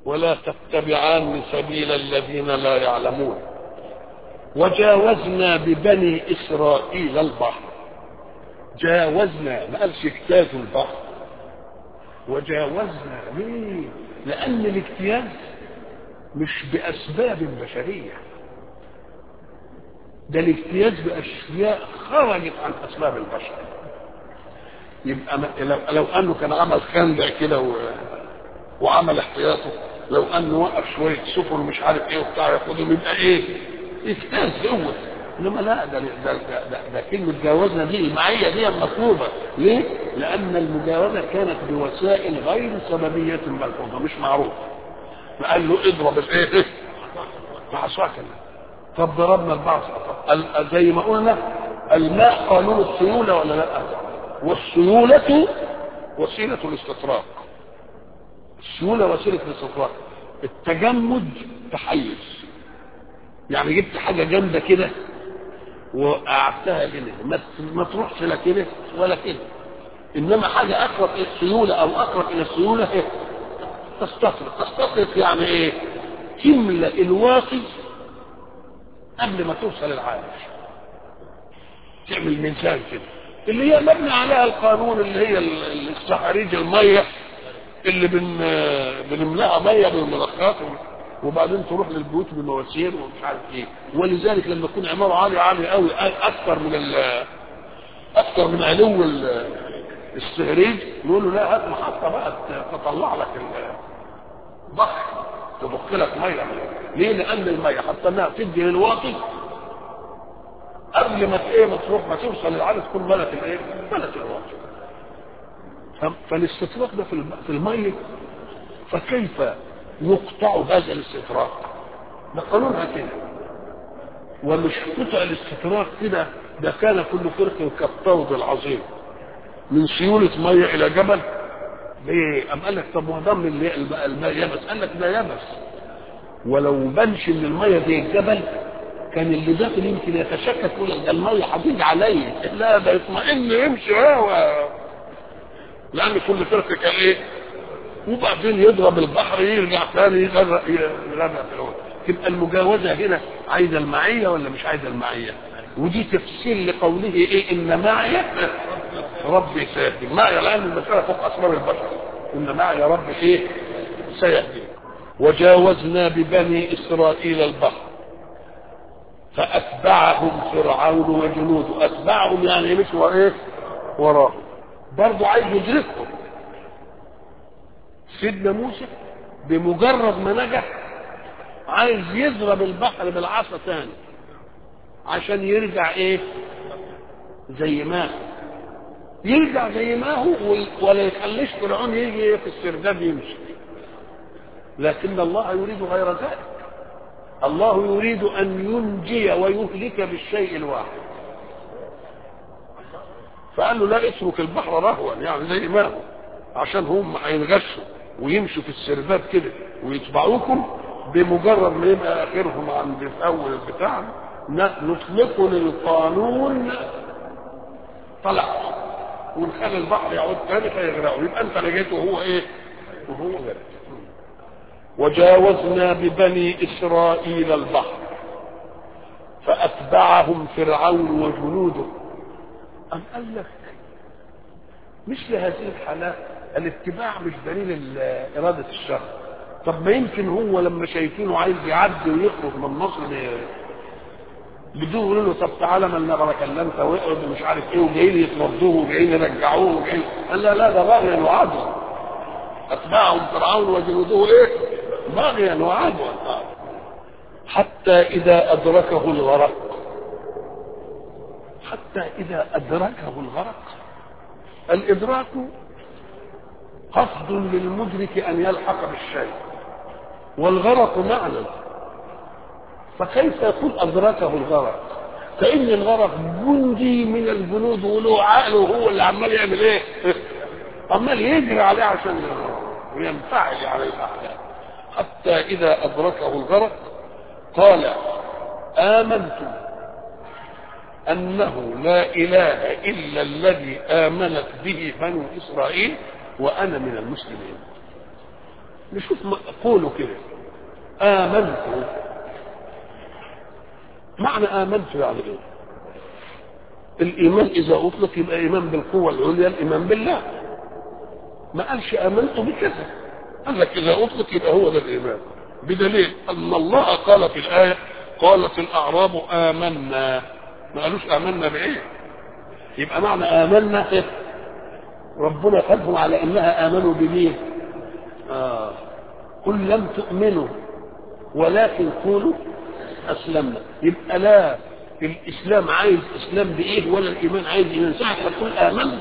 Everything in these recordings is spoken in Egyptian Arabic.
ولا تتبعان سبيل الذين لا يعلمون وجاوزنا ببني إسرائيل البحر جاوزنا ما قالش اجتازوا البحر وجاوزنا ليه؟ لأن الاجتياز مش بأسباب بشرية ده الاجتياز بأشياء خرجت عن أسباب البشر يبقى لو, لو أنه كان عمل خندق كده و... وعمل احتياطه لو أنه وقف شوية سفن مش عارف إيه وبتاع ياخدهم يبقى إيه؟ اجتاز هو انما لا ده ده, ده, ده, ده كلمه جاوزنا دي المعيه دي مطلوبه ليه؟ لان المجاوزه كانت بوسائل غير سببيه ملحوظه مش معروفه فقال له اضرب الايه؟ بعصاك طب ضربنا البعصا زي ما قلنا الماء قانون السيوله ولا لا؟ والسيوله وسيله الاستطراق السيوله وسيله الاستطراق التجمد تحيز يعني جبت حاجه جامده كده وقعدتها كده ما ما تروحش لا كده ولا كده انما حاجه اقرب الى السيوله او اقرب الى السيوله ايه تستطرق تستطرق يعني ايه تملا الواقي قبل ما توصل العالم تعمل ميزان كده اللي هي مبني عليها القانون اللي هي السحاريج الميه اللي بن بنملاها ميه بالمضخات وبعدين تروح للبيوت بالمواسير ومش عارف ايه ولذلك لما تكون عماره عاليه عاليه قوي اكثر من اكثر من علو السهريج نقول له لا هات محطه بقى تطلع لك الضخ تضخ لك ميه ليه؟ لان الميه حتى انها تدي للواطي قبل ما ايه ما تروح ما توصل للعدد تكون ملت الايه؟ ملت الواطي فالاستطراق ده في الميه فكيف يقطع هذا الاستطراق ده قانونها كده ومش قطع الاستطراق كده ده كان كل فرق كالطود العظيم من سيولة مية إلى جبل ليه؟ أم قال لك طب ما دام الماء يبس قال لك ده يبس ولو بنش من المية زي الجبل كان اللي داخل يمكن يتشكك يقول ده المية هتيجي عليا لا ده يطمئن يمشي هو لأن كل فرق كان إيه؟ وبعدين يضرب البحر يرجع ثاني يغرق يغرق في الأول تبقى المجاوزة هنا عايزة المعية ولا مش عايزة المعية ودي تفسير لقوله ايه ان معي ربي سيهدي معي الان المسألة فوق اسرار البشر ان معي ربي ايه سيهدي وجاوزنا ببني اسرائيل البحر فاتبعهم فرعون وجنوده اتبعهم يعني مش ايه وراهم برضه عايز يدركهم سيدنا موسى بمجرد ما نجح عايز يضرب البحر بالعصا تاني عشان يرجع ايه زي ما هو يرجع زي ما هو ولا يخليش فرعون يجي في السرداب يمشي لكن الله يريد غير ذلك الله يريد ان ينجي ويهلك بالشيء الواحد فقال له لا اترك البحر رهوا يعني زي ما هو عشان هم هينغشوا ويمشوا في السرداب كده ويتبعوكم بمجرد ما يبقى اخرهم عند في اول البتاع نطلق للقانون طلع ونخلي البحر يعود تاني فيغرقوا يبقى انت لقيت وهو ايه؟ وهو غرق وجاوزنا ببني اسرائيل البحر فاتبعهم فرعون وجنوده أم قال لك مثل هذه الحالات الاتباع مش دليل إرادة الشر طب ما يمكن هو لما شايفينه عايز يعدي ويخرج من مصر بدون يقولوا له طب تعالى ما لنا كلمت واقعد ومش عارف ايه وجايين يطردوه وجايين يرجعوه وجايين قال لا لا ده بغيا وعدوا اتباعهم فرعون وجنوده ايه؟ بغيا وعدوا حتى اذا ادركه الغرق حتى اذا ادركه الغرق الادراك قصد للمدرك ان يلحق بالشيء والغرق معنى فكيف يكون ادركه الغرق كان الغرق جندي من الجنود وله عقل وهو اللي عمال يعمل ايه عمال يجري عليه عشان وينفعل عليه الاحكام حتى اذا ادركه الغرق قال امنت انه لا اله الا الذي امنت به بنو اسرائيل وانا من المسلمين نشوف قولوا كده آمنت معنى آمنت يعني إيه؟ الإيمان إذا أطلق يبقى إيمان بالقوة العليا الإيمان بالله ما قالش آمنت بكذا قال لك إذا أطلق يبقى هو ده الإيمان بدليل أن الله قال في الآية قالت الأعراب آمنا ما قالوش آمنا بإيه يبقى معنى آمنا إيه؟ ربنا خدهم على انها امنوا بمين آه. قل لم تؤمنوا ولكن قولوا اسلمنا يبقى لا الاسلام عايز اسلام بايه ولا الايمان عايز ايمان ساعه ما تقول امنت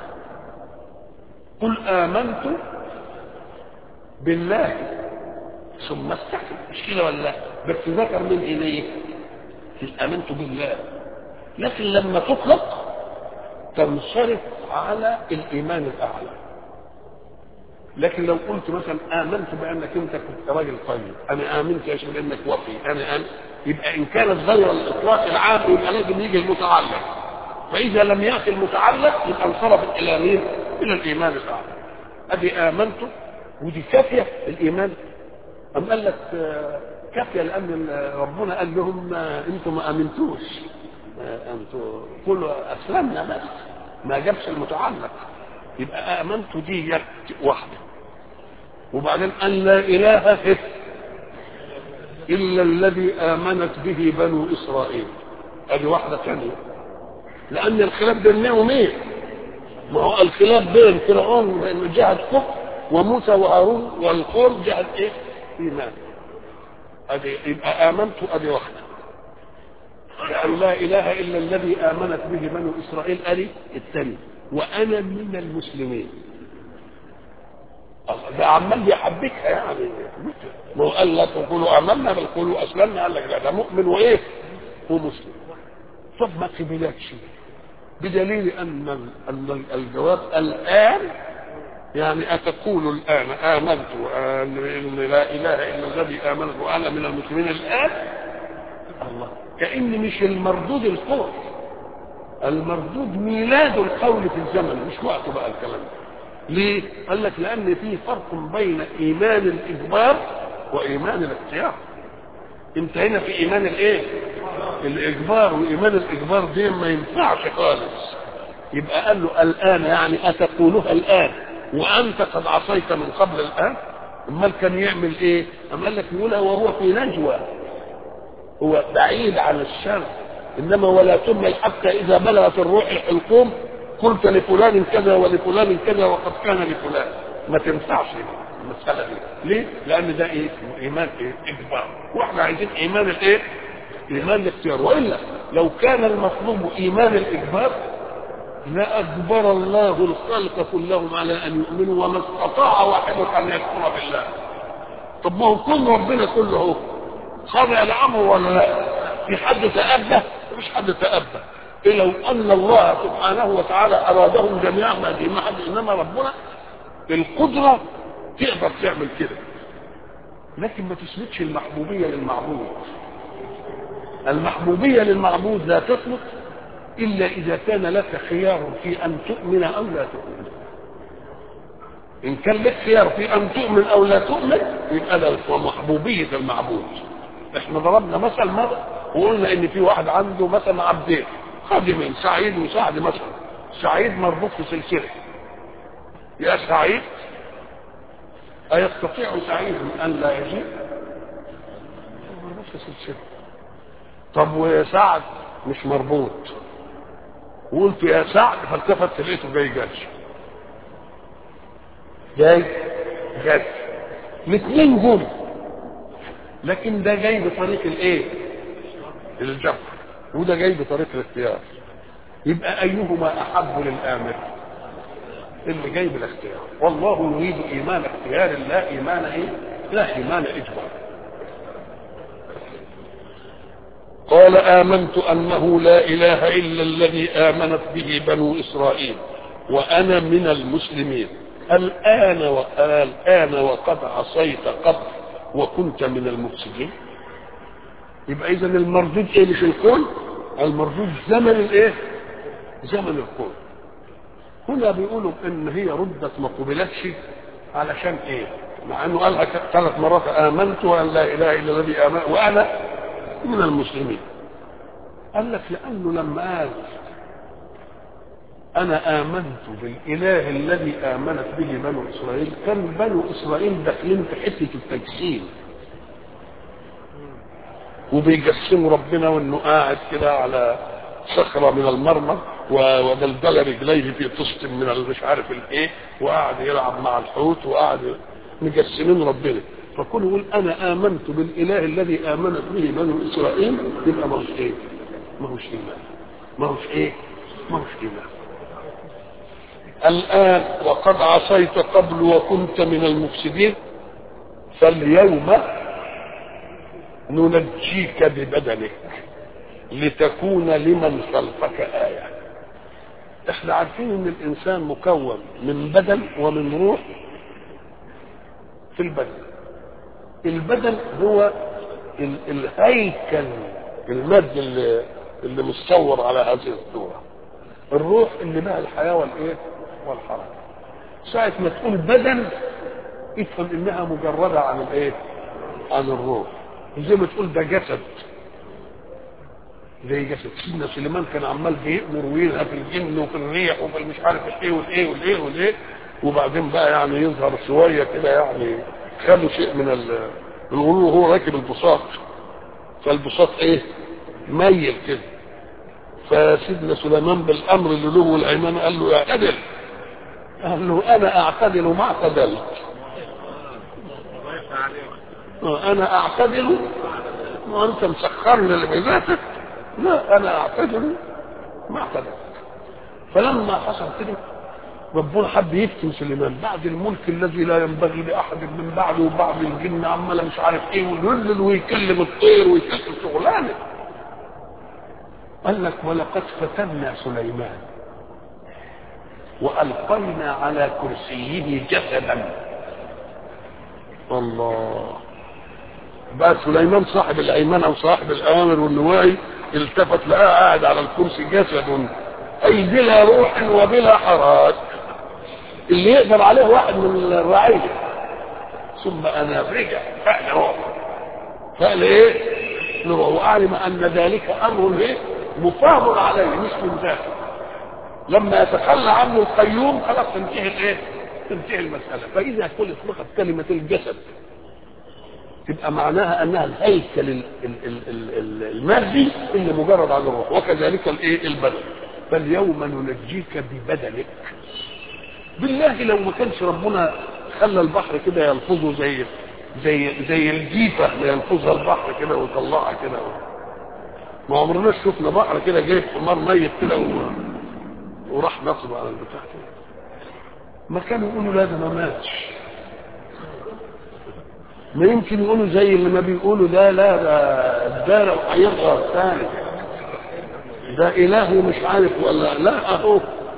قل امنت بالله ثم استقم مش كده ولا لا بس ذكر من اليه امنت بالله لكن لما تطلق تنصرف على الايمان الاعلى لكن لو قلت مثلا امنت بانك انت كنت راجل طيب انا امنت يا شيخ بانك وفي انا امن يبقى ان كانت غير الاطلاق العام يبقى لازم يجي المتعلق فاذا لم ياتي المتعلق يبقى انصرفت الى مين؟ الى الايمان الاعلى ادي امنت ودي كافيه الايمان ام قال لك كافيه لان ربنا قال لهم انتم ما امنتوش انتوا كلوا اسلمنا بس ما جابش المتعلق يبقى امنت دي واحده وبعدين ان لا اله الا الذي امنت به بنو اسرائيل ادي واحده ثانيه لان الخلاف بينهم ايه ما هو الخلاف بين فرعون من جهه كفر وموسى وهارون والقوم جهه ايه ايمان ادي يبقى امنت ادي واحده أن لا إله إلا الذي آمنت به بنو إسرائيل ألي الثاني وأنا من المسلمين ده عمال يحبكها يعني ما هو قال لا تقولوا آمنا بل قولوا أسلمنا قال لك لا ده مؤمن وإيه ومسلم طب ما قبلتش بدليل أن أن الجواب الآن يعني أتقول الآن آمنت أن لا إله إلا الذي آمنت وأنا من المسلمين الآن الله كأن مش المردود القول المردود ميلاد القول في الزمن مش وقته بقى الكلام ليه؟ قال لك لأن في فرق بين إيمان الإجبار وإيمان الاختيار انت هنا في إيمان الإيه؟ الإجبار وإيمان الإجبار دي ما ينفعش خالص يبقى قال له الآن يعني أتقولها الآن وأنت قد عصيت من قبل الآن أمال كان يعمل إيه؟ أم قال لك يقولها وهو في نجوى هو بعيد عن الشر انما ولا تمل حتى اذا بلغت الروح الحلقوم قلت لفلان كذا ولفلان كذا وقد كان لفلان ما تنفعش المساله دي ليه؟ لان ده ايه؟ ايمان ايه؟ اجبار واحنا عايزين ايمان الايه؟ ايمان الاختيار والا لو كان المطلوب ايمان الاجبار لاجبر الله الخلق كلهم على ان يؤمنوا وما استطاع واحد ان يكفر بالله طب ما هو كل ربنا كله هو خاضع لامره ولا لا؟ في حد تأبى؟ مفيش حد تأبى إيه لو أن الله سبحانه وتعالى أرادهم جميعا ما دي ما حد إنما ربنا القدرة تقدر تعمل كده لكن ما تثبتش المحبوبية للمعبود المحبوبية للمعبود لا تثبت إلا إذا كان لك خيار في أن تؤمن أو لا تؤمن إن كان لك خيار في أن تؤمن أو لا تؤمن يبقى ده محبوبية المعبود احنا ضربنا مثل مرة وقلنا ان في واحد عنده مثلا عبدين خادمين سعيد وسعد مثلا سعيد مربوط في سلسلة يا سعيد أيستطيع سعيد أن لا يجيب؟ مربوط في سلسلة طب وسعد مش مربوط وقلت يا سعد فالتفت لقيته جاي جرش جاي جرش الاثنين جم لكن ده جاي بطريق الايه الجبر وده جاي بطريق الاختيار يبقى ايهما احب للامر اللي جاي بالاختيار والله يريد ايمان اختيار لا ايمان ايه لا ايمان اجبار قال امنت انه لا اله الا الذي امنت به بنو اسرائيل وانا من المسلمين الان والان وقد عصيت قبل وكنت من المفسدين يبقى اذا المردود ايه اللي في الكون المردود زمن الايه زمن الكون هنا بيقولوا ان هي ردت ما قبلتش علشان ايه مع انه قالها ثلاث مرات امنت وان لا اله الا الذي امن وانا من المسلمين قال لك لانه لما قال انا امنت بالاله الذي امنت به بنو اسرائيل كان بنو اسرائيل داخلين في حته التجسيم وبيجسموا ربنا وانه قاعد كده على صخره من المرمر ودلدل رجليه في طست من مش عارف الايه وقعد يلعب مع الحوت وقعد مجسمين ربنا فكل يقول انا امنت بالاله الذي امنت به بنو اسرائيل يبقى ما هوش ايه؟ ما هوش ايمان ما هوش ايه؟ ما هوش ايمان الان وقد عصيت قبل وكنت من المفسدين فاليوم ننجيك ببدنك لتكون لمن خلفك آية احنا عارفين ان الانسان مكون من بدن ومن روح في البدن البدن هو ال- الهيكل المادي اللي, اللي متصور على هذه الصورة الروح اللي بها الحياة والايه والحركة ساعة ما تقول بدن افهم انها مجردة عن الايه عن الروح زي ما تقول ده جسد زي جسد سيدنا سليمان كان عمال بيأمر ويلهى في الجن وفي الريح وفي مش عارف ايه والايه والايه والايه وبعدين بقى يعني يظهر شويه كده يعني خلوا شيء من ال الغلو وهو راكب البساط فالبساط ايه ميل كده فسيدنا سليمان بالامر اللي له والايمان قال له اعتدل قال له انا اعتدل ما اعتدلت انا اعتدل وانت مسخرني لميزاتك لا انا اعتدل ما اعتدلت فلما حصل كده ربنا حب يفتن سليمان بعد الملك الذي لا ينبغي لاحد من بعده وبعض الجن عمال مش عارف ايه ويذلل ويكلم الطير ويكلم شغلانه قال لك ولقد فتنا سليمان والقينا على كرسيه جسدا الله بقى سليمان صاحب الايمان او صاحب الامر والنواهي التفت لقاه قاعد على الكرسي جسد اي بلا روح وبلا حراك اللي يقدر عليه واحد من الرعيه ثم انا رجع فعل روح فعل ايه؟ روح واعلم ان ذلك امر ايه؟ مفاضل عليه مش من ذاته لما يتخلى عنه القيوم خلاص تنتهي الايه؟ تنتهي المساله فاذا كل اطلقت كلمه الجسد تبقى معناها انها الهيكل ال- ال- ال- ال- المادي اللي مجرد عن الروح وكذلك الايه البدن فاليوم ننجيك ببدنك بالله لو ما كانش ربنا خلى البحر كده يلفظه زي زي زي الجيفه اللي يلفظها البحر كده ويطلعها كده ما عمرناش شفنا بحر كده جايب حمار ميت كده و- وراح نصب على البتاع كده ما كانوا يقولوا لا ده ما ماتش ما يمكن يقولوا زي اللي ما بيقولوا ده لا ده الدار هيظهر ثاني ده اله ومش عارف ولا لا اهو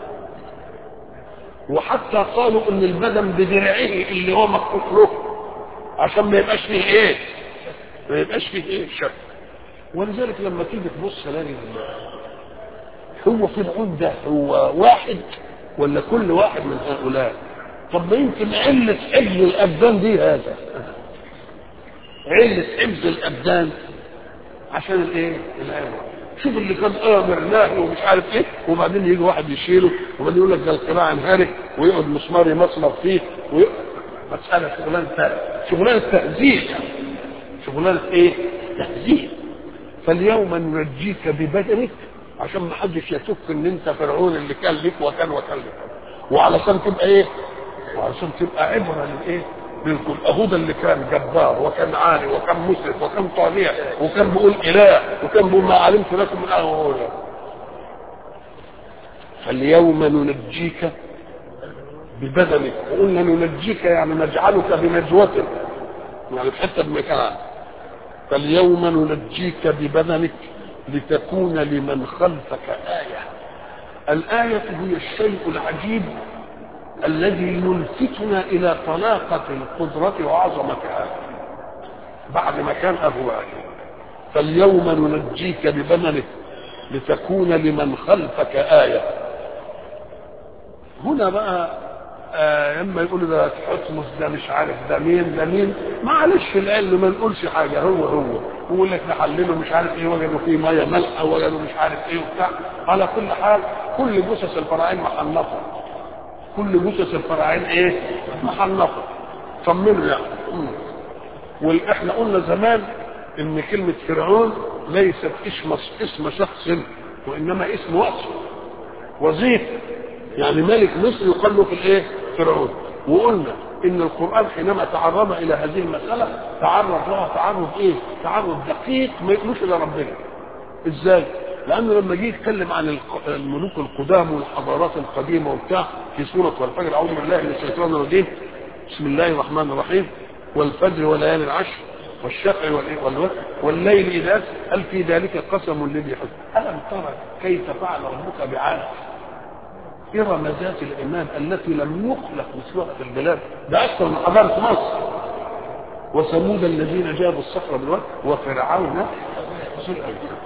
وحتى قالوا ان البدن بدرعه اللي هو مخصوص له عشان ما يبقاش فيه ايه ما يبقاش فيه ايه شك ولذلك لما تيجي تبص تلاقي هو فرعون ده هو واحد ولا كل واحد من هؤلاء طب ما يمكن علة حفظ الأبدان دي هذا علة حفظ الأبدان عشان الايه؟ العبرة شوف اللي كان امر ناهي ومش عارف ايه وبعدين يجي واحد يشيله وبعدين يقول لك ده القناع انهارك ويقعد مسمار يمسمر فيه ويقعد مسألة شغلانة شغلانة تهذيب شغلانة ايه؟ تهذيب فاليوم ننجيك ببدنك عشان ما حدش يشك ان انت فرعون اللي كان لك وكان وكان لك وعلشان تبقى ايه؟ وعلشان تبقى عبره للايه؟ للكل اهو ده اللي كان جبار وكان عالي وكان مسرف وكان طالع وكان بيقول اله وكان بيقول ما علمت لكم من اهل فاليوم ننجيك ببدنك وقلنا ننجيك يعني نجعلك بنجوتك يعني في حته بمكان فاليوم ننجيك ببدنك لتكون لمن خلفك آية الآية هي الشيء العجيب الذي يلفتنا إلى طلاقة القدرة وعظمتها بعد ما كان أهواك فاليوم ننجيك ببدنك لتكون لمن خلفك آية هنا بقى آه اما يقولوا ده حتمس ده مش عارف ده مين ده مين معلش في العلم ما نقولش حاجه هو هو ويقول لك نحلله مش عارف ايه وجدوا فيه ميه ملحه وجدوا مش عارف ايه وبتاع على كل حال كل جثث الفراعين محنطه كل جثث الفراعين ايه محنطه طمنوا يعني مم. واحنا قلنا زمان ان كلمه فرعون ليست اسم اسم شخص وانما اسم وصف وظيفه يعني ملك مصر يقال له في الايه فرعون وقلنا ان القران حينما تعرض الى هذه المساله تعرض لها تعرض ايه تعرض دقيق ما يقولوش الى ربنا ازاي لانه لما جه يتكلم عن الملوك القدام والحضارات القديمه وبتاع في سوره والفجر اعوذ بالله من الشيطان الرجيم بسم الله الرحمن الرحيم والفجر وليالي العشر والشفع والوتر والليل اذا هل في ذلك قسم لذي حكم الم ترى كيف فعل ربك بعاد إرم ذات العماد التي لم يخلق مثلها في البلاد ده أكثر من حضارة مصر وثمود الذين جابوا الصخر بالواد وفرعون ذو الأوتاد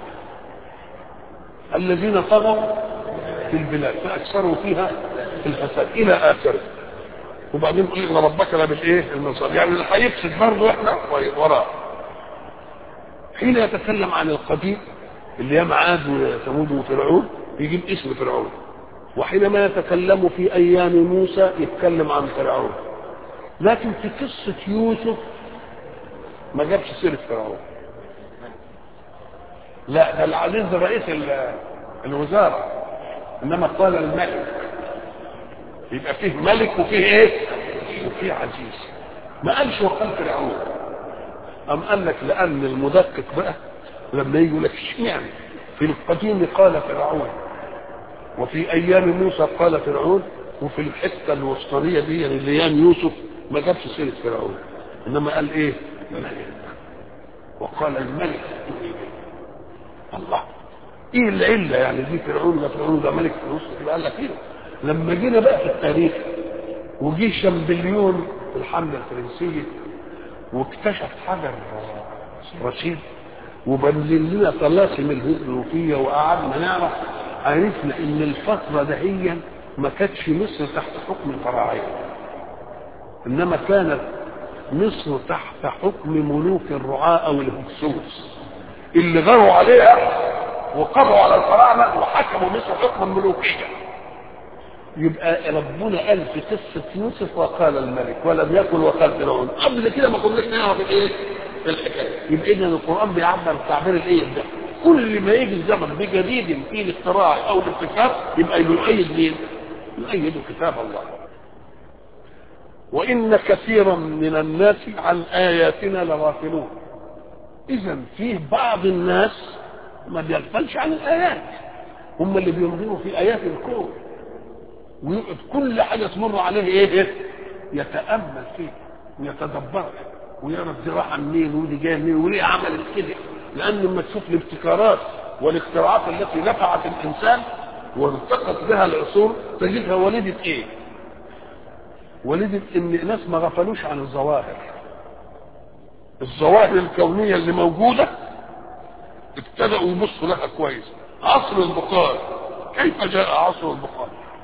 الذين طغوا في البلاد فأكثروا فيها الفساد إلى آخره وبعدين يقول إن ربك لا بالإيه المنصر يعني اللي هيفسد برضه إحنا وراه حين يتكلم عن القديم اللي هي عاد وثمود وفرعون يجيب اسم فرعون وحينما يتكلم في ايام موسى يتكلم عن فرعون لكن في قصه يوسف ما جابش سيره فرعون لا ده العزيز رئيس الوزاره انما قال الملك يبقى فيه ملك وفيه ايه وفيه عزيز ما قالش وقال فرعون ام قال لك لان المدقق بقى لما يجي يقول لك اشمعنى في القديم قال فرعون وفي ايام موسى قال فرعون وفي الحته الوسطانيه دي يعني ايام يوسف ما جابش سيره فرعون انما قال ايه الملك وقال الملك الله ايه العله يعني دي فرعون ده فرعون ده ملك في وسط يبقى قال لك ايه لما جينا بقى في التاريخ وجي شامبليون في الحمله الفرنسيه واكتشف حجر رشيد وبنزل لنا طلاسم الهيروغليفيه وقعدنا نعرف عرفنا ان الفترة دهيا ما كانتش مصر تحت حكم الفراعنة انما كانت مصر تحت حكم ملوك الرعاة او الهكسوس اللي غاروا عليها وقضوا على الفراعنة وحكموا مصر حكما ملوكيا يبقى ربنا قال في قصة يوسف وقال الملك ولم يقل وقال فرعون قبل كده ما كناش نعرف ايه الحكاية يبقى اذا القرآن بيعبر التعبير الايه ده كل ما يجي الزمن بجديد في الاختراع او الابتكار يبقى يؤيد مين؟ يؤيد كتاب الله. وان كثيرا من الناس عن اياتنا لغافلون. اذا فيه بعض الناس ما بيغفلش عن الايات. هم اللي بينظروا في ايات الكون. ويقعد كل حاجه تمر عليه ايه؟ يتامل فيه ويتدبرها ويعرف دي رايحه منين ودي جايه منين وليه عملت كده لان لما تشوف الابتكارات والاختراعات التي نفعت الانسان وارتقت بها العصور تجدها ولدت ايه؟ ولدت ان ناس ما غفلوش عن الظواهر. الظواهر الكونيه اللي موجوده ابتدأوا يبصوا لها كويس. عصر البخار كيف جاء عصر البخار؟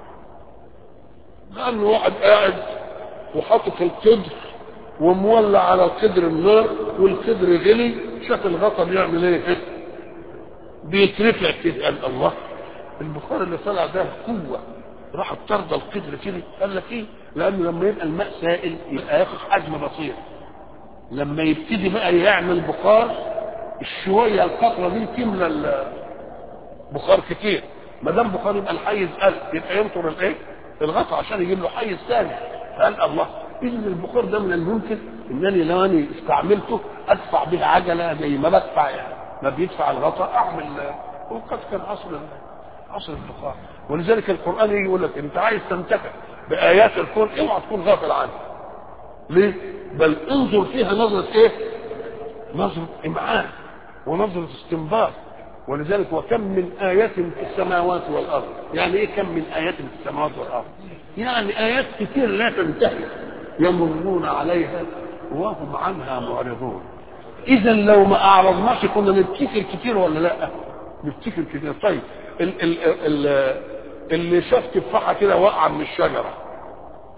لأن واحد قاعد وحاطط القدر ومولع على القدر النار والقدر غلي شاف الغطا بيعمل ايه؟ بيترفع كده قال الله البخار اللي طلع ده قوة راح طرد القدر كده قال لك ايه؟ لأنه لما يبقى الماء سائل يبقى ياخد حجم بسيط لما يبتدي بقى يعمل بخار الشوية القطرة دي تملى البخار كتير ما دام بخار يبقى الحيز قل يبقى ينطر الايه؟ الغطا عشان يجيب له حيز ثاني قال الله اذا البخار ده من الممكن انني لو انا استعملته ادفع به عجله زي ما بدفع يعني ما بيدفع الغطاء اعمل وقد كان عصر عصر البخار ولذلك القران يجي يقول لك انت عايز تنتفع بايات الكون اوعى تكون غافل عنها ليه؟ بل انظر فيها نظره ايه؟ نظره امعان ونظره استنباط ولذلك وكم من آيات في السماوات والأرض يعني إيه كم من آيات في السماوات والأرض يعني آيات كثير لا تنتهي يمرون عليها وهم عنها معرضون إذا لو ما أعرضناش كنا نبتكر كتير ولا لا نبتكر كتير طيب ال ال ال اللي شاف تفاحة كده واقعة من الشجرة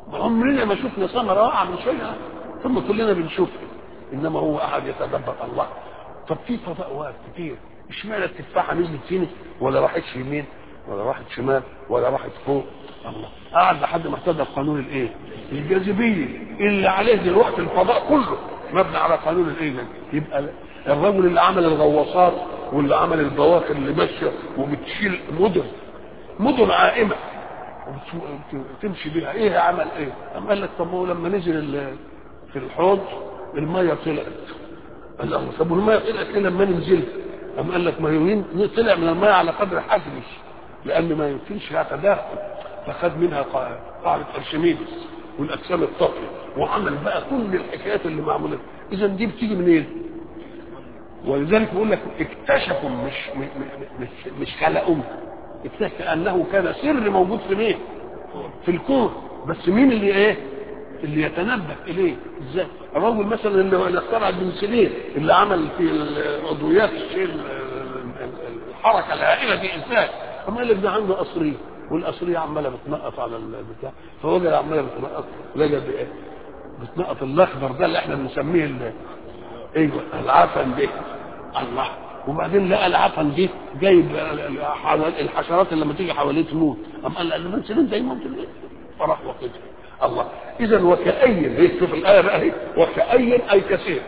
عمرنا ما شفنا ثمره واقعه من شجره ثم كلنا بنشوفها انما هو قاعد يتدبر الله طب في فضاء كتير اشمعنى التفاحه نزلت فينا ولا راحت يمين ولا راحت شمال ولا راحت فوق الله قعد لحد ما اهتدى قانون الايه الجاذبيه اللي عليه دلوقتي الفضاء كله مبني على قانون الايه يبقى الرجل اللي عمل الغواصات واللي عمل البواخر اللي ماشيه وبتشيل مدن مدن عائمه تمشي بيها ايه عمل ايه قام قال لك طب هو لما نزل في الحوض الميه طلعت قال له طب والميه طلعت ليه لما نزلت قام قال لك ما هو طلع من الميه على قدر حجمه لان ما يمكنش لها تداخل فخد منها قاعده ارشميدس والاجسام الطافيه وعمل بقى كل الحكايات اللي معموله اذا دي بتيجي منين؟ ولذلك بيقول لك اكتشفوا مش مش مش خلقوا اكتشف انه كان سر موجود في مين؟ في الكون بس مين اللي ايه؟ اللي يتنبه اليه ازاي؟ الرجل مثلا اللي اخترع البنسلين اللي عمل في العضويات الشيء الحركه الهائله دي ازاي؟ اما قال لك ده عنده قصريه والقصريه عماله بتنقط على البتاع فوجد عماله بتنقط وجد ايه؟ بتنقط الاخضر ده اللي احنا بنسميه ال- ايوه العفن ده الله وبعدين لقى العفن دي جايب حوالي- الحشرات اللي لما تيجي حواليه تموت قام قال البنسلين ده يموت ليه؟ فراح واخدها الله اذا وكأي هي شوف الايه بقى اهي وكأي اي كثير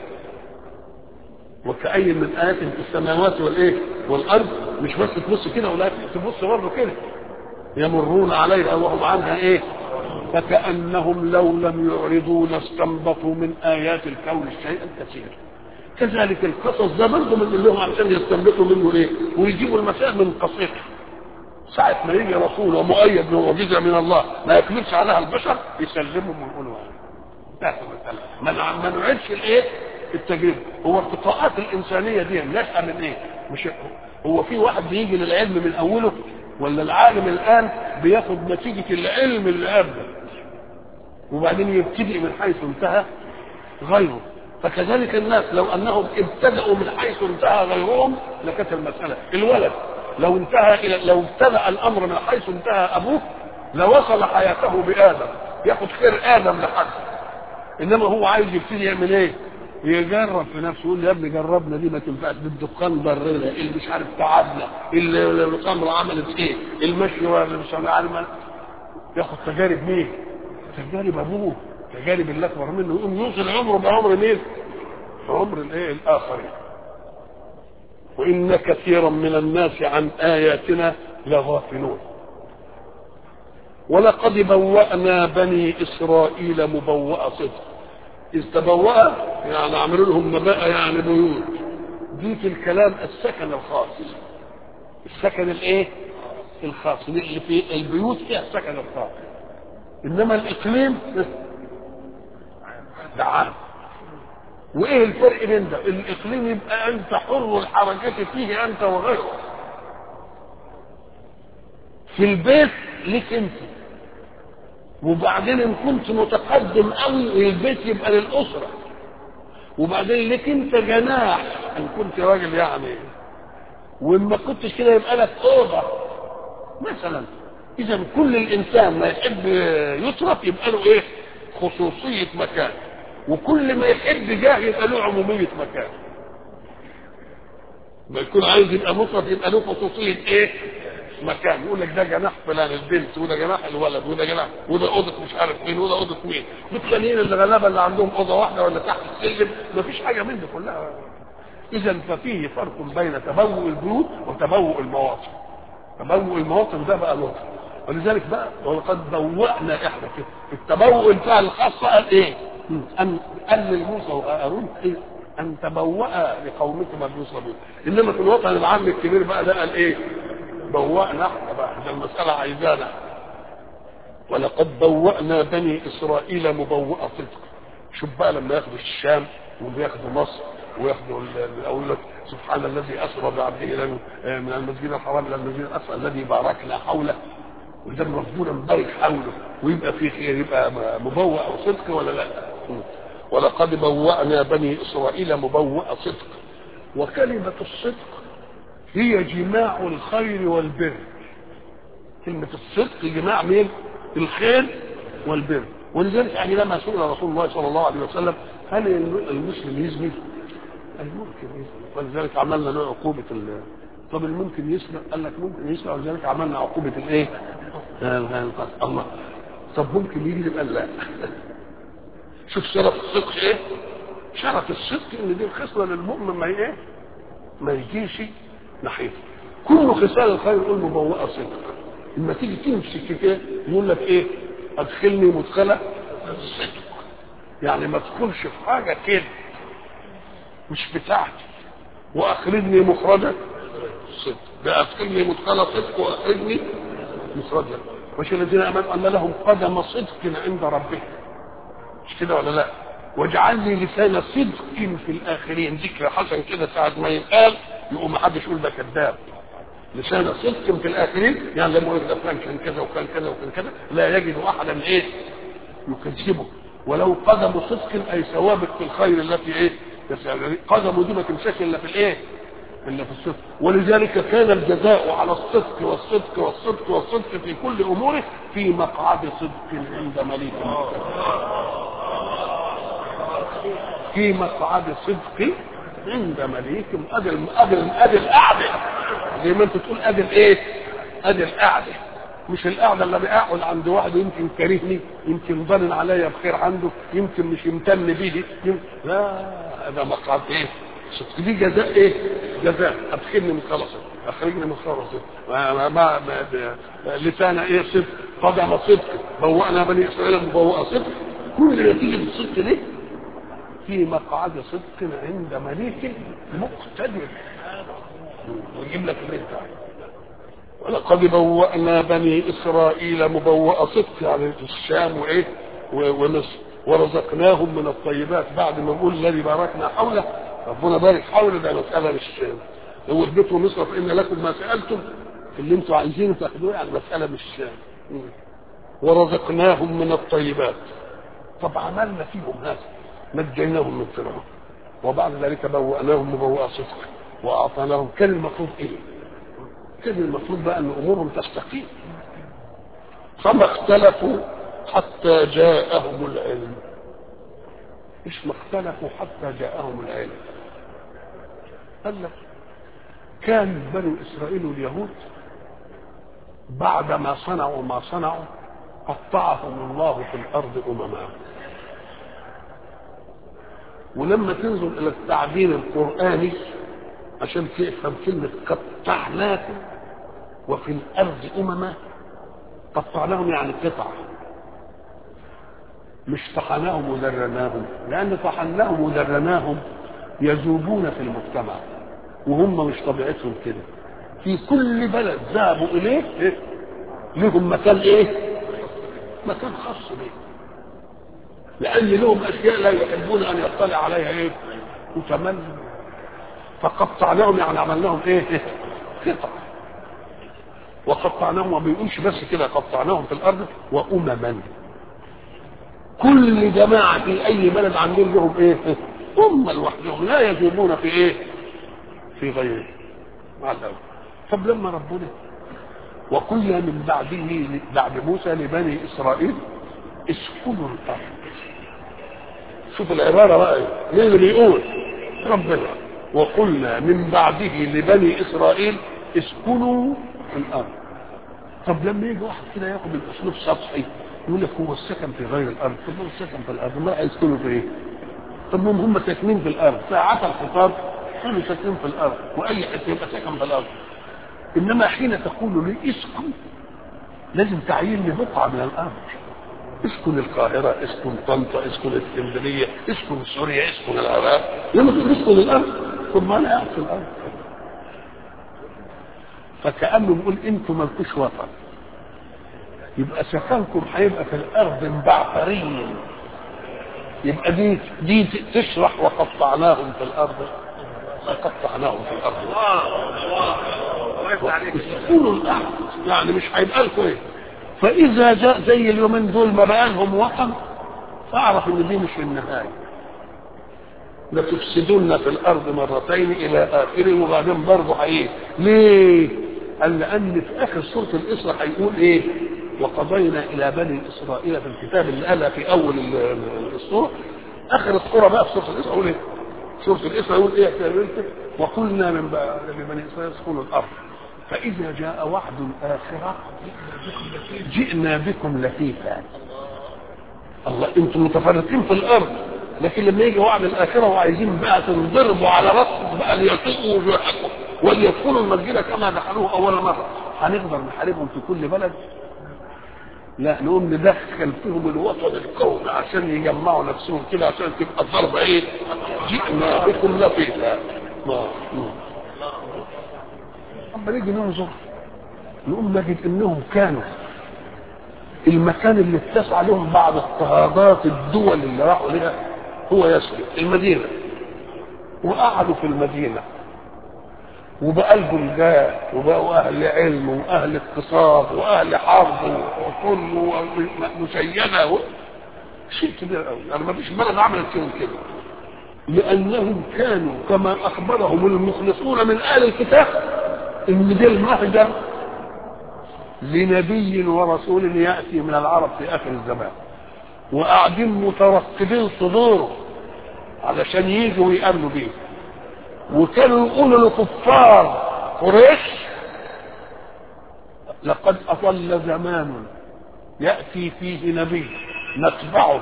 وكأي من آيات في السماوات والايه والارض مش بس تبص كده ولا تبص برضه كده يمرون عليها وهم عنها ايه فكأنهم لو لم يعرضوا لاستنبطوا من آيات الكون شيئا كثيرا كذلك القصص ده برضه من لهم عشان يستنبطوا منه ايه ويجيبوا المسائل من قصيرها ساعة ما يجي رسول ومؤيد بمعجزة من الله ما يكذبش عليها البشر يسلمهم ويقولوا انتهت المسألة ما نع- ما نعيدش الايه التجربة هو ارتقاءات الإنسانية دي نشأة من ايه مش هو في واحد بيجي للعلم من أوله ولا العالم الآن بياخد نتيجة العلم اللي قبله وبعدين يبتدئ من حيث انتهى غيره فكذلك الناس لو انهم ابتدأوا من حيث انتهى غيرهم لكانت المسألة الولد لو انتهى الى لو ابتدأ الامر من حيث انتهى ابوه لوصل حياته بآدم ياخد خير آدم لحد انما هو عايز يبتدي يعمل ايه؟ يجرب في نفسه يقول يا ابني جربنا دي ما تنفعش دي الدخان ضرنا اللي مش عارف تعبنا اللي الخمره عملت ايه المشي ولا مش عارف ياخد تجارب مين؟ تجارب ابوه تجارب اللي اكبر منه يقوم يوصل عمره بعمر مين؟ عمر الايه؟ الاخرين وان كثيرا من الناس عن اياتنا لغافلون ولقد بوأنا بني إسرائيل مبوأ صدق إذ تبوأ يعني عملوا لهم مباء يعني بيوت دي في الكلام السكن الخاص السكن الايه؟ الخاص اللي في البيوت فيها السكن الخاص انما الاقليم ده عام وايه الفرق بين ده؟ الاقليم يبقى انت حر الحركه فيه انت وغيرك في البيت ليك انت وبعدين ان كنت متقدم قوي البيت يبقى للاسره وبعدين ليك انت جناح ان كنت راجل يعني وان ما كنتش كده يبقى لك اوضه مثلا اذا كل الانسان ما يحب يترك يبقى له ايه خصوصيه مكان وكل ما يحب جاه يبقى له عموميه مكان ما يكون عايز يبقى مطرف يبقى له خصوصيه ايه مكان يقول لك ده جناح فلان البنت وده جناح الولد وده جناح وده اوضه مش عارف مين وده اوضه مين والتانيين اللي غلابه اللي عندهم اوضه واحده ولا تحت السلم مفيش حاجه من دي كلها اذا ففيه فرق بين تبوء البيوت وتبوء المواطن تبوء المواطن ده بقى لطف ولذلك بقى ولقد بوأنا احنا في في التبوء بتاع الخاصه قال ايه؟ ان قال لموسى وهارون إيه؟ ان تبوأ لقومكما بيوصى بيوت انما في الوطن العام الكبير بقى ده قال ايه؟ بوأنا احنا بقى ده المساله عايزانا ولقد بوأنا بني اسرائيل مبوأ صدق شوف بقى لما ياخدوا الشام وياخدوا مصر وياخدوا ال- اقول لك سبحان الذي اسرى بعبده الى من المسجد الحرام الى المسجد الاقصى الذي باركنا حوله وده ربنا مبارك حوله ويبقى في خير يبقى مبوأ صدق ولا لا؟ ولقد بوأنا بني اسرائيل مبوأ صدق وكلمة الصدق هي جماع الخير والبر كلمة الصدق جماع مين؟ الخير والبر ولذلك يعني لما سئل رسول الله صلى الله عليه وسلم هل المسلم يزني؟ قال ممكن يزني ولذلك عملنا له عقوبة ال طب الممكن يسرق قال لك ممكن يسرق ولذلك عملنا عقوبة الايه؟ الله طب ممكن يكذب قال لا شوف شرف الصدق ايه؟ شرف الصدق ان دي الخصله للمؤمن ما ايه؟ ما يجيش ناحيته كل خصال الخير يقول مبوءه صدق لما تيجي تمسك كده يقول لك ايه؟ ادخلني مدخله صدق يعني ما تدخلش في حاجه كده مش بتاعتي واخرجني مخرجا صدق بادخلني مدخل صدق واخرجني مخرجا مش الذين امنوا ان لهم قدم صدق عند ربهم مش كده ولا لا واجعل لي لسان صدق في الاخرين ذكر حسن كده ساعه ما ينقال يقوم ما حدش يقول ده كذاب لسان صدق في الاخرين يعني لما يقول ده فلان كان كذا وكان كذا وكان كذا لا يجد احدا ايه يكذبه ولو قدم صدق اي ثوابت في الخير التي ايه قدمه دي ما تمسكش الا في الايه الا في الصدق ولذلك كان الجزاء على الصدق والصدق والصدق والصدق في كل اموره في مقعد صدق عند مليك في مقعد صدق عند مليك ادي ادي ادي القعده زي ما انت تقول ادي الايه؟ ادي القعده مش القعده اللي بقعد عند واحد يمكن كارهني يمكن ظن عليا بخير عنده يمكن مش يمتن به يمكن لا هذا مقعد ايه؟ صدق دي جزاء ايه؟ جزاء ادخلني من خلص اخرجني من خلص ما ما لسان ايه صدق قدم صدق بوأنا بني اسرائيل مبوأة صدق كل نتيجه الصدق دي في مقعد صدق عند مليك مقتدر ويجيب لك اللي انت ولقد بوأنا بني إسرائيل مبوأ صدق يعني في الشام وإيه ومصر ورزقناهم من الطيبات بعد ما نقول الذي باركنا حوله ربنا بارك حوله ده مسألة مش لو اديتوا مصر فإن لكم ما سألتم اللي انتوا عايزينه تاخدوه يعني مسألة مش ورزقناهم من الطيبات طب عملنا فيهم هذا نجيناهم من فرعون وبعد ذلك بوأناهم مبوأ صدق وأعطيناهم كان المفروض إيه؟ كان المفروض بقى أن أمورهم تستقيم فما اختلفوا حتى جاءهم العلم مش ما اختلفوا حتى جاءهم العلم قال لك كان بنو إسرائيل واليهود بعدما صنعوا ما صنعوا قطعهم الله في الأرض أمما ولما تنظر الى التعبير القراني عشان تفهم كلمه قطعناكم وفي الارض امما قطعناهم يعني قطع مش طحناهم ودرناهم لان طحناهم ودرناهم يذوبون في المجتمع وهم مش طبيعتهم كده في كل بلد ذهبوا اليه إيه؟ لهم مكان ايه مكان خاص بيه لان لهم اشياء لا يحبون ان يطلع عليها ايه وتمنى فقطعناهم يعني عملناهم ايه قطع وقطعناهم ما بيقولش بس كده قطعناهم في الارض وامما كل جماعه في اي بلد عندهم لهم ايه هم لوحدهم لا يذوبون في ايه في غيره مع الأول طب لما ربنا وقلنا من بعده بعد موسى لبني اسرائيل اسكنوا الارض شوف العباره بقى مين اللي بيقول ربنا وقلنا من بعده لبني اسرائيل اسكنوا الارض طب لما يجي واحد كده ياخد الاسلوب سطحي يقول لك هو السكن في غير الارض طب هو السكن في الارض ما يسكنوا في ايه؟ طب هم هم ساكنين في الارض ساعة الخطاب كانوا ساكنين في الارض واي حته يبقى ساكن في الارض انما حين تقول لي اسكن لازم تعيين لي بقعه من الارض اسكن القاهرة اسكن طنطا اسكن اسكندرية اسكن سوريا اسكن العراق لما تقول اسكن الأرض طب ما أنا قاعد في الأرض فكأنه بيقول أنتم مالكوش وطن يبقى سكنكم هيبقى في الأرض مبعثرين يبقى دي دي تشرح وقطعناهم في الأرض وقطعناهم في الأرض اسكنوا الأرض يعني مش هيبقى لكم ايه فاذا جاء زي اليومين دول ما بقى لهم وطن فاعرف ان دي مش النهايه لتفسدن في الارض مرتين الى اخره وبعدين برضه هيجي ليه؟ قال لان في اخر سوره الاسراء هيقول ايه؟ وقضينا الى بني اسرائيل في الكتاب اللي قالها في اول ال- ال- السوره اخر السوره بقى في سوره الاسراء يقول ايه؟ سوره الاسراء يقول ايه يا كتاب وقلنا من بقى لبني اسرائيل اسكنوا الارض فاذا جاء وعد الاخره جئنا بكم لفيفا الله انتم متفرقين في الارض لكن لما يجي وعد الاخره وعايزين بقى تنضربوا على راسكم بقى ليطيقوا وجوهكم وليدخلوا المسجد كما دخلوه اول مره هنقدر نحاربهم في كل بلد لا نقوم ندخل فيهم الوطن القومي عشان يجمعوا نفسهم كده عشان تبقى الضربه ايه؟ جئنا بكم لفيفا الله الله. اما نيجي ننظر نقوم نجد انهم كانوا المكان اللي اتسع لهم بعد اضطهادات الدول اللي راحوا لها هو يثرب المدينه وقعدوا في المدينه وبقى لهم جاه وبقوا اهل علم واهل اقتصاد واهل حرب وكل مسيده و... شيء كبير قوي يعني ما فيش بلد عملت فيهم كده لانهم كانوا كما اخبرهم المخلصون من اهل الكتاب ان دي المهجر لنبي ورسول ياتي من العرب في اخر الزمان وقاعدين مترقبين صدوره علشان يجوا ويامنوا بيه وكانوا يقولوا لكفار قريش لقد اضل زمان ياتي فيه نبي نتبعه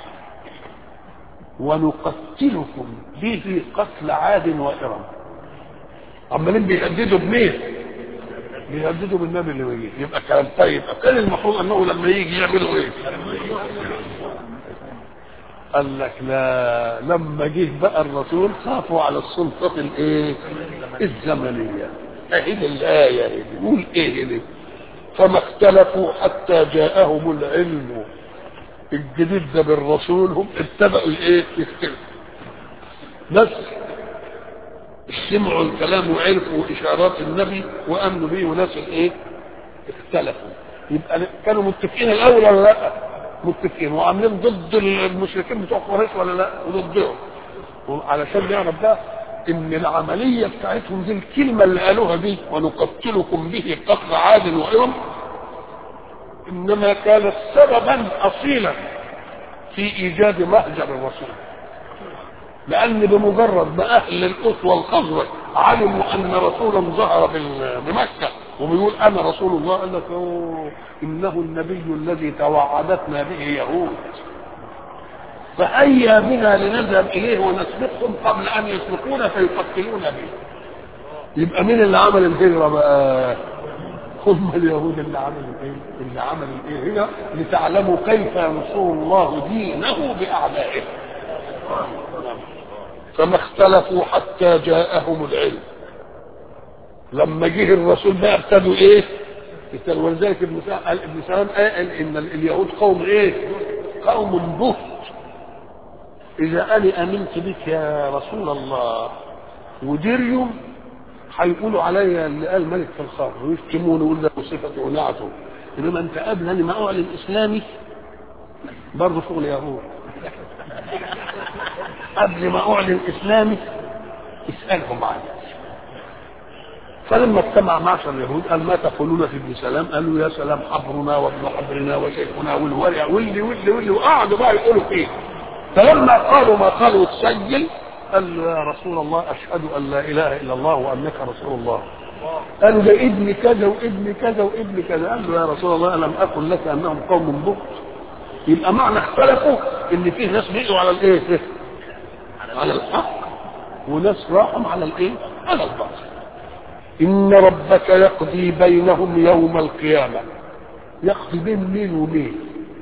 ونقتلكم به قتل عاد وارم عمالين بيهددوا بمين؟ بيهددوا بالنبي اللي يجي يبقى كلام طيب كان المفروض انه لما يجي يعملوا ايه؟ قال لك لا لما جه بقى الرسول خافوا على السلطة الايه؟ الزمنية اهي دي الآية دي يقول ايه دي؟ فما اختلفوا حتى جاءهم العلم الجديد ده بالرسول هم اتبعوا الايه؟ يختلفوا بس سمعوا الكلام وعرفوا اشارات النبي وامنوا به وناس الايه؟ اختلفوا يبقى كانوا متفقين الاول ولا لا؟ متفقين وعاملين ضد المشركين بتوع قريش ولا لا؟ وضدهم علشان نعرف بقى ان العمليه بتاعتهم دي الكلمه اللي قالوها دي ونقتلكم به قتل عاد وارم انما كانت سببا اصيلا في ايجاد مهجر الرسول لان بمجرد ما اهل الاس والخزرج علموا ان رسولا ظهر بال- بمكه وبيقول انا رسول الله قال لك أوه انه النبي الذي توعدتنا به يهود فهيا بنا لنذهب اليه ونسبقهم قبل ان يسبقونا فيقتلونا به يبقى مين اللي عمل الهجره بقى هم اليهود اللي عملوا ايه اللي عملوا ايه هنا لتعلموا كيف ينصر الله دينه باعدائه فما اختلفوا حتى جاءهم العلم لما جه الرسول بقى ابتدوا ايه ابتدوا ولذلك ابن سلام قال ابن سلام قال ان اليهود قوم ايه قوم بهت اذا انا امنت بك يا رسول الله وديريوم هيقولوا عليا اللي قال ملك في الخمر ويشتموني ويقول ده صفته ونعته انما انت قبل اني ما اعلن اسلامي برضه شغل يهود قبل ما اعلن اسلامي اسالهم عني فلما اجتمع معشر اليهود قال ما تقولون في ابن سلام قالوا يا سلام حبرنا وابن حبرنا وشيخنا والورع واللي واللي واللي وقعدوا بقى يقولوا فيه فلما قالوا ما قالوا تسجل قال له يا رسول الله اشهد ان لا اله الا الله وانك رسول الله قالوا ده ابن كذا وابن كذا وابن كذا قال له يا رسول الله الم اقل لك انهم قوم بخت يبقى معنى اختلفوا ان فيه ناس بقوا على الايه على الحق وناس راحوا على الايه على الباطل ان ربك يقضي بينهم يوم القيامه يقضي بين مين ومين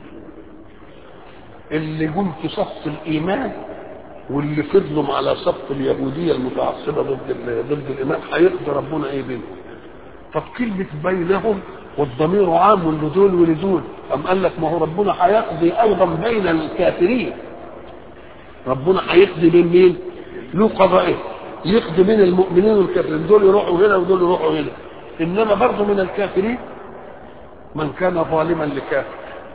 اللي جم في صف الايمان واللي فضلوا على صف اليهوديه المتعصبه ضد ال- ضد الايمان هيقضي ربنا ايه بينهم طب كلمه بينهم والضمير عام لدول ولدول أم قال لك ما هو ربنا هيقضي ايضا بين الكافرين ربنا هيقضي بين مين؟ له قضائه يقضي بين المؤمنين والكافرين دول يروحوا هنا ودول يروحوا هنا انما برضه من الكافرين من كان ظالما لكافر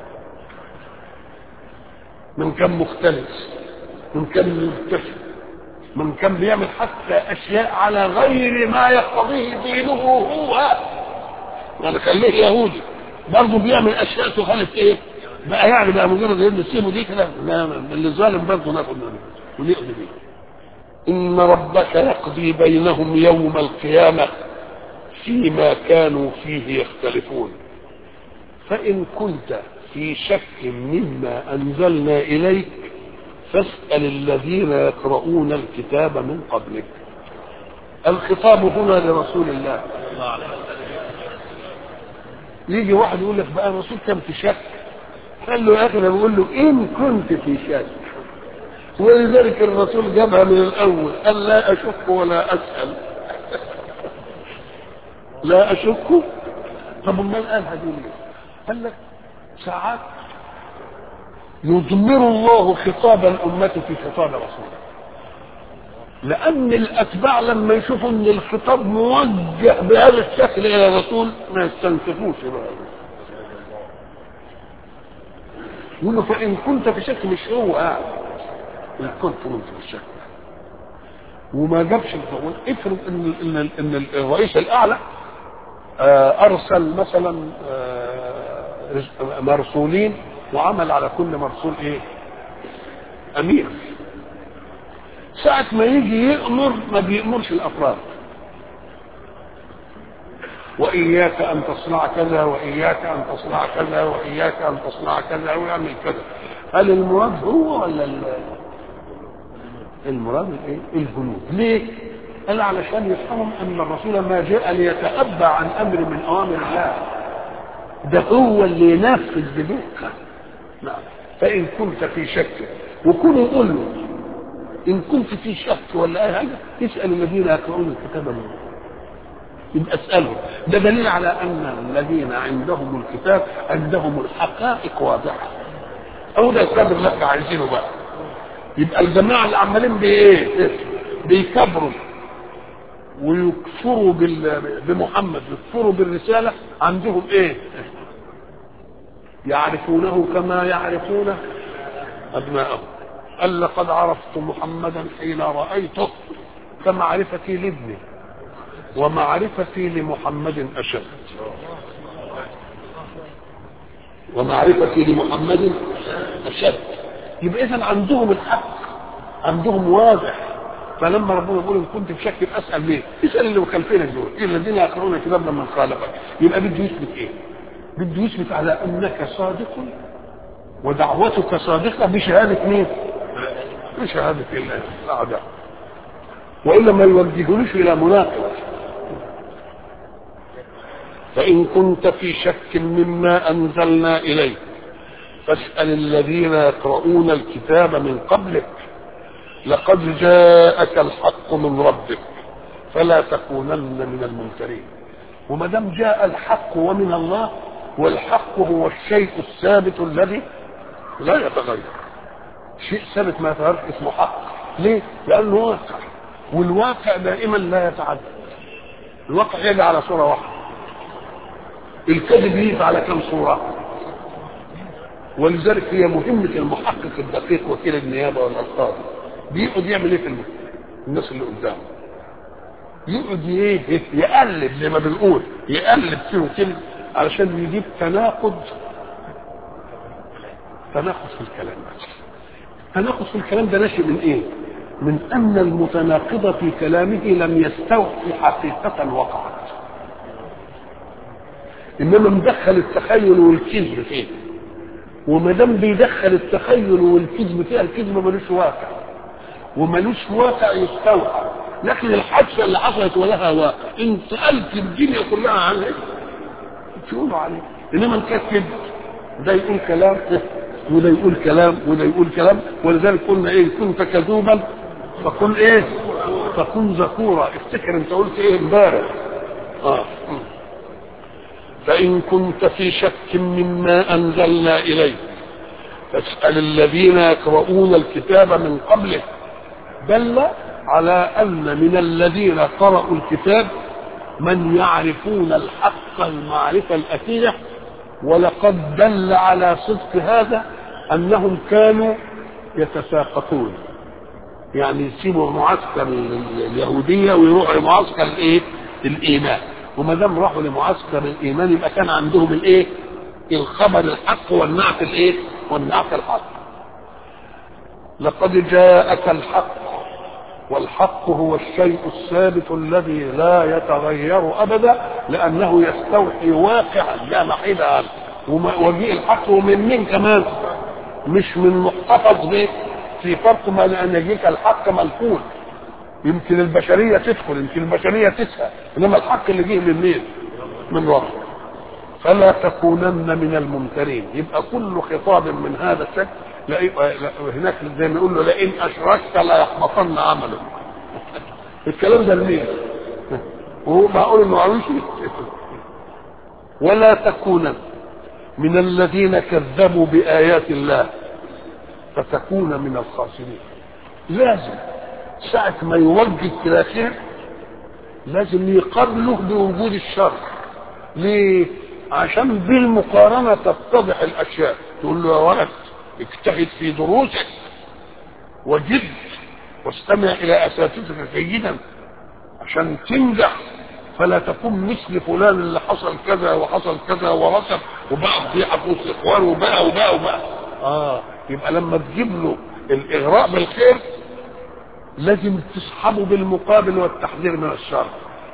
من كان مختلس من كان مبتسم من كان بيعمل حتى اشياء على غير ما يقتضيه دينه هو يعني خليه يهودي برضه بيعمل اشياء تخالف ايه بقى يعني بقى مجرد ان نسيبه دي كده لا، اللي ظالم برضه ناخد منه ونقضي بيه ان ربك يقضي بينهم يوم القيامه فيما كانوا فيه يختلفون فان كنت في شك مما انزلنا اليك فاسال الذين يقرؤون الكتاب من قبلك الخطاب هنا لرسول الله يجي واحد يقول لك بقى الرسول كان في شك قال له يا اخي انا بقول له ان كنت في شك ولذلك الرسول جابها من الاول قال لا اشك ولا اسال لا اشك طب امال قالها دي ليه؟ قال لك ساعات يضمر الله خطاب الامه في خطاب رسوله لان الاتباع لما يشوفوا ان الخطاب موجه بهذا الشكل الى الرسول ما يستنكفوش بقى يقول له فان كنت في شك مش هو قاعد ان كنت كنت في شك وما جابش الفضل افرض ان ان ان الرئيس الاعلى آه، ارسل مثلا آه، مرسولين وعمل على كل مرسول ايه امير ساعة ما يجي يأمر ما بيأمرش الأفراد وإياك أن تصنع كذا وإياك أن تصنع كذا وإياك أن تصنع كذا ويعمل كذا هل المراد هو ولا ال- المراد الايه؟ الجنود ليه؟ قال علشان يفهموا ان الرسول ما جاء ليتأبى عن امر من اوامر الله ده هو اللي ينفذ بدقه نعم فان كنت في شك وكن يقول له ان كنت في شك ولا اي حاجه اسال الذين يقرؤون الكتاب منه يبقى اسالهم ده دليل على ان الذين عندهم الكتاب عندهم الحقائق واضحه او ده الكتاب اللي احنا عايزينه بقى يبقى الجماعه اللي عمالين بايه بيكبروا ويكفروا بال- بمحمد يكفروا بالرساله عندهم ايه يعرفونه كما يعرفون ابناءهم قال لقد عرفت محمدا حين رايته كمعرفتي لابني ومعرفتي لمحمد اشد ومعرفتي لمحمد اشد يبقى اذا عندهم الحق عندهم واضح فلما ربنا يقول ان كنت في شك اسال ليه؟ اسال اللي مخالفينك دول إيه الذين يقرؤون الكتاب لما خالفك يبقى بده يثبت ايه؟ بده يثبت على انك صادق ودعوتك صادقه بشهاده مين؟ بشهاده الله الاعداء والا ما يوجهونيش الى مناقض فان كنت في شك مما انزلنا اليك فاسال الذين يقرؤون الكتاب من قبلك لقد جاءك الحق من ربك فلا تكونن من الممترين وما دام جاء الحق ومن الله والحق هو الشيء الثابت الذي لا يتغير شيء ثابت ما يتغيرش اسمه حق ليه؟ لانه واقع والواقع دائما لا يتعدى الواقع يجي على صوره واحده الكذب يجي على كم صوره ولذلك هي مهمة المحقق الدقيق وكيل النيابة والألقاب بيقعد يعمل ايه في الم- الناس اللي قدامه يقعد ايه يقلب زي ما بنقول يقلب فيهم كده علشان يجيب تناقض تناقض في الكلام بس تناقض في الكلام ده ناشئ من ايه من ان المتناقض في كلامه لم يستوحي حقيقة وقعت انما مدخل التخيل والكذب فيه وما دام بيدخل التخيل والكذب فيها الكذب ملوش واقع وملوش واقع يستوحى لكن الحادثه اللي حصلت ولها واقع ان سالت الدنيا كلها عنها تقولوا عليه انما ان كانت كذب ده يقول كلام وده يقول كلام وده يقول كلام ولذلك قلنا ايه كنت كذوبا فكن ايه فكن ذكورا افتكر انت قلت ايه امبارح اه فإن كنت في شك مما أنزلنا إليك فاسأل الذين يقرؤون الكتاب من قبلك دل على أن من الذين قرأوا الكتاب من يعرفون الحق المعرفة الأكيدة ولقد دل على صدق هذا أنهم كانوا يتساقطون يعني يسيبوا معسكر اليهودية ويروحوا لمعسكر الايه؟ الإيمان وما دام راحوا لمعسكر الايمان يبقى كان عندهم الايه الخبر الحق والنعت الايه والنعت الحق لقد جاءك الحق والحق هو الشيء الثابت الذي لا يتغير ابدا لانه يستوحي واقعا لا محيد عنه وجيء الحق ومن مين كمان مش من محتفظ به في فرق ما لان يجيك الحق ملفول يمكن البشريه تدخل يمكن البشريه تسهى انما الحق اللي جه من مين؟ من ربك فلا تكونن من الممترين يبقى كل خطاب من هذا الشكل لا هناك زي ما يقول له لئن اشركت لا يحبطن عملك الكلام ده لمين؟ وهو معقول انه معلوش ولا تكونن من الذين كذبوا بآيات الله فتكون من الخاسرين لازم ساعة ما يوجه كده خير لازم يقابله بوجود الشر ليه؟ عشان بالمقارنة تتضح الأشياء تقول له يا ولد اجتهد في دروسك وجد واستمع إلى أساتذتك جيدا عشان تنجح فلا تكون مثل فلان اللي حصل كذا وحصل كذا ورسب وبقى فضيحة في وسط اخوانه وبقى وبقى وبقى اه يبقى لما تجيب له الاغراء بالخير لازم تسحبه بالمقابل والتحذير من الشر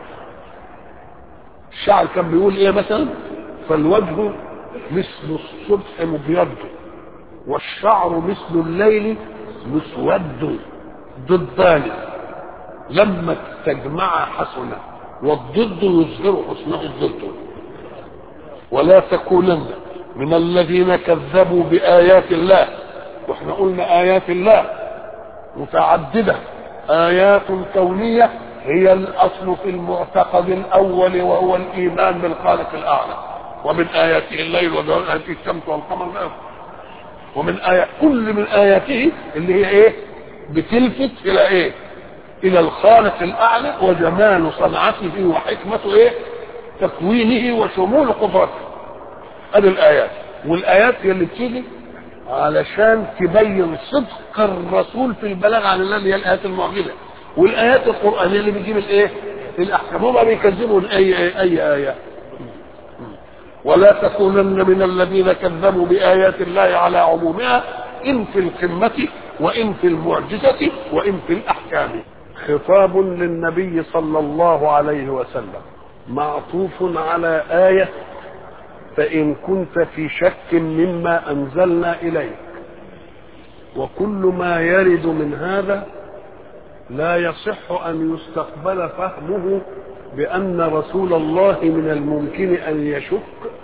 الشاعر كان بيقول ايه مثلا فالوجه مثل الصبح مبيض والشعر مثل الليل مسود ضدان لما تجمع حسنه والضد يظهر حسنه الضد ولا تكونن من الذين كذبوا بآيات الله واحنا قلنا آيات الله متعددة آيات كونية هي الأصل في المعتقد الأول وهو الإيمان بالخالق الأعلى ومن آياته الليل وآياته الشمس والقمر ومن آيات كل من آياته اللي هي إيه بتلفت إلى إيه الى الخالق الاعلى وجمال صنعته وحكمته ايه تكوينه وشمول قدرته ادي الايات والايات هي اللي بتيجي علشان تبين صدق الرسول في البلاغ عن الله اللي هي الايات المعجزه والايات القرانيه اللي بتجيب الايه الاحكام هم بيكذبوا اي اي, أي ايه ولا تكونن من الذين كذبوا بايات الله على عمومها ان في القمه وان في المعجزه وان في الاحكام خطاب للنبي صلى الله عليه وسلم معطوف على آية فإن كنت في شك مما أنزلنا إليك وكل ما يرد من هذا لا يصح أن يستقبل فهمه بأن رسول الله من الممكن أن يشك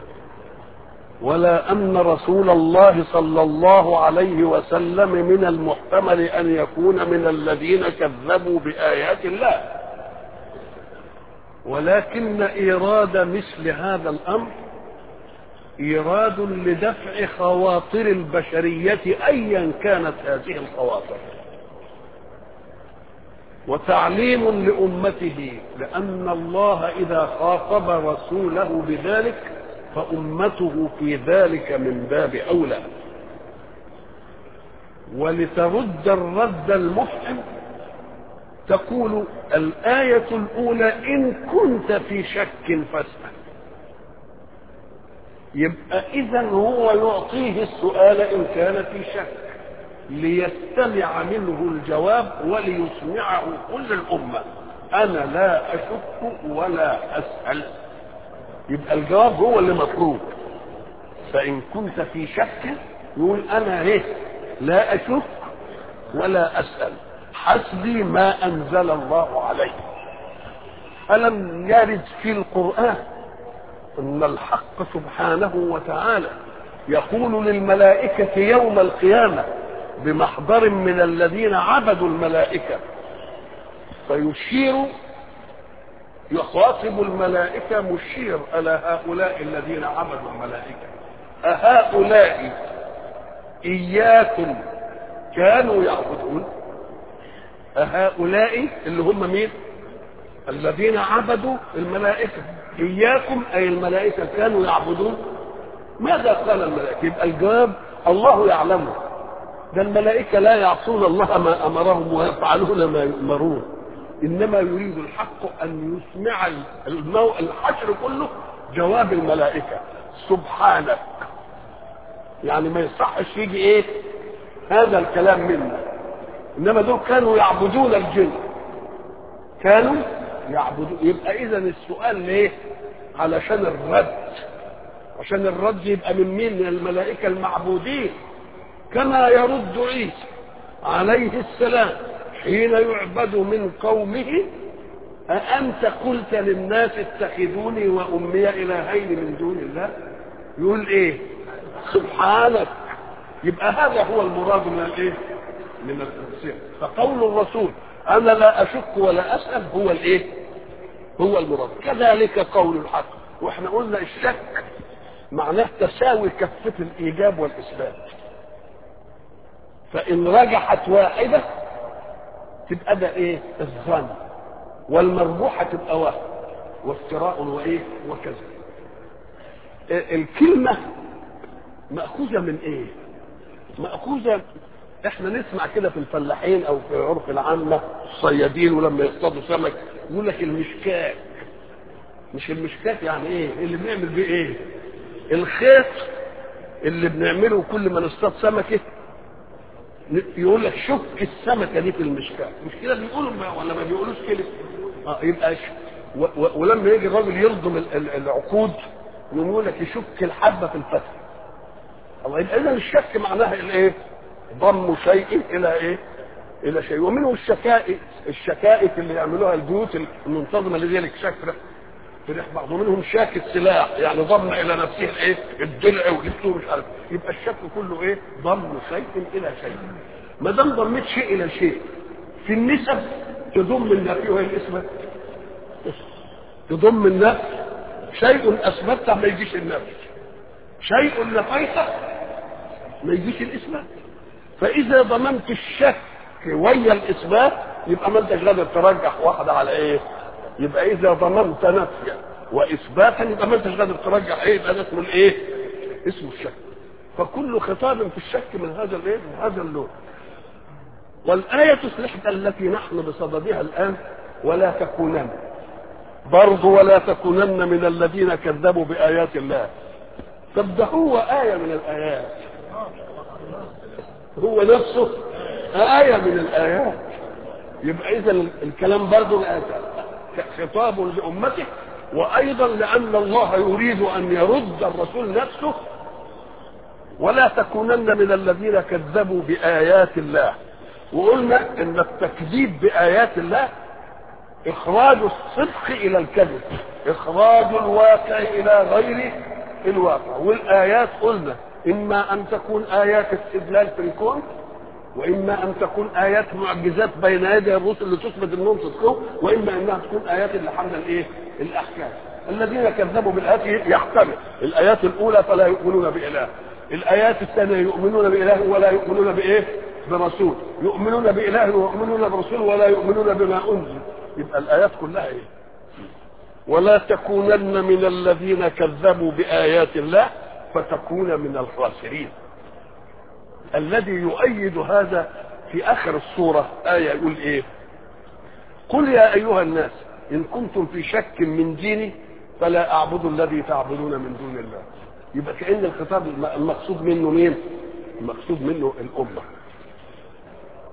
ولا أن رسول الله صلى الله عليه وسلم من المحتمل أن يكون من الذين كذبوا بآيات الله ولكن إيراد مثل هذا الأمر إيراد لدفع خواطر البشرية أيا كانت هذه الخواطر وتعليم لأمته لأن الله إذا خاطب رسوله بذلك فأمته في ذلك من باب أولى ولترد الرد المفهم تقول الآية الأولى إن كنت في شك فاسأل يبقى إذا هو يعطيه السؤال إن كان في شك ليستمع منه الجواب وليسمعه كل الأمة أنا لا أشك ولا أسأل يبقى الجواب هو اللي مطلوب فإن كنت في شك يقول أنا إيه لا أشك ولا أسأل حسبي ما أنزل الله عليه ألم يرد في القرآن أن الحق سبحانه وتعالى يقول للملائكة يوم القيامة بمحضر من الذين عبدوا الملائكة فيشير يخاطب الملائكة مشير على هؤلاء الذين عبدوا الملائكة أهؤلاء إياكم كانوا يعبدون أهؤلاء اللي هم مين الذين عبدوا الملائكة إياكم أي الملائكة كانوا يعبدون ماذا قال الملائكة يبقى الجواب الله يعلمه ده الملائكة لا يعصون الله ما أمرهم ويفعلون ما يؤمرون إنما يريد الحق أن يسمع المو... الحشر كله جواب الملائكة سبحانك يعني ما يصحش يجي ايه هذا الكلام منا انما دول كانوا يعبدون الجن كانوا يعبدون يبقى اذا السؤال ليه علشان الرد عشان الرد يبقى من مين من الملائكه المعبودين كما يرد عيسى عليه السلام حين يعبد من قومه أأنت قلت للناس اتخذوني وأمي إلهين من دون الله يقول إيه سبحانك يبقى هذا هو المراد من الإيه من التفسير فقول الرسول أنا لا أشك ولا أسأل هو الإيه هو المراد كذلك قول الحق واحنا قلنا الشك معناه تساوي كفة الإيجاب والإثبات فإن رجحت واحدة تبقى ده إيه الظن والمربوحة تبقى وهم وافتراء وإيه وكذا الكلمة مأخوذة من إيه مأخوذة احنا نسمع كده في الفلاحين او في عرف العامة الصيادين ولما يصطادوا سمك يقول لك المشكاك مش المشكاك يعني ايه اللي بنعمل بيه ايه الخيط اللي بنعمله كل ما نصطاد سمكه يقول لك شك السمكه دي في المشكاك مش كده بيقولوا ما ولا ما بيقولوش كده اه يبقى ش... و... و... ولما يجي الراجل يلضم ال... ال... العقود يقول لك يشك الحبه في الفتح الله يبقى اذا الشك معناها الايه ضم شيء الى ايه الى شيء ومنه الشكائك الشكائك اللي يعملوها البيوت المنتظمه اللي زي الشكره فرح بعض منهم شاك السلاح يعني ضم الى نفسه الايه الدلع ولبسه مش عارف يبقى الشك كله ايه ضم شيء الى شيء ما دام ضميت شيء الى شيء في النسب تضم النفي وهي الاثبات تضم النفي شيء اثبته ما يجيش النفي شيء نفيته ما يجيش الاثبات فاذا ضمنت الشك ويا الاثبات يبقى ما انتش قادر ترجح واحده على ايه يبقى اذا ضمنت نفيا واثباتا يبقى ما انتش قادر ترجح ايه يبقى ده اسمه الايه اسمه الشك فكل خطاب في الشك من هذا الايه من هذا اللون والآية الإحدى التي نحن بصددها الآن ولا تكونن برضو ولا تكونن من الذين كذبوا بآيات الله طب ده هو آية من الآيات هو نفسه آية من الآيات يبقى إذا الكلام برضو خطاب لأمته وأيضا لأن الله يريد أن يرد الرسول نفسه ولا تكونن من الذين كذبوا بآيات الله وقلنا ان التكذيب بايات الله اخراج الصدق الى الكذب اخراج الواقع الى غير الواقع والايات قلنا اما ان تكون ايات استدلال في الكون واما ان تكون ايات معجزات بين يدي الرسل اللي تثبت انهم صدقهم واما انها تكون ايات اللي حمل الايه الاحكام الذين كذبوا بالايات يحتمل الايات الاولى فلا يؤمنون باله الايات الثانيه يؤمنون باله ولا يؤمنون بايه برسول يؤمنون بإله ويؤمنون برسول ولا يؤمنون بما أنزل يبقى الآيات كلها إيه ولا تكونن من الذين كذبوا بآيات الله فتكون من الخاسرين الذي يؤيد هذا في آخر السورة آية يقول إيه قل يا أيها الناس إن كنتم في شك من ديني فلا أعبد الذي تعبدون من دون الله يبقى كأن الخطاب المقصود منه مين المقصود منه الأمة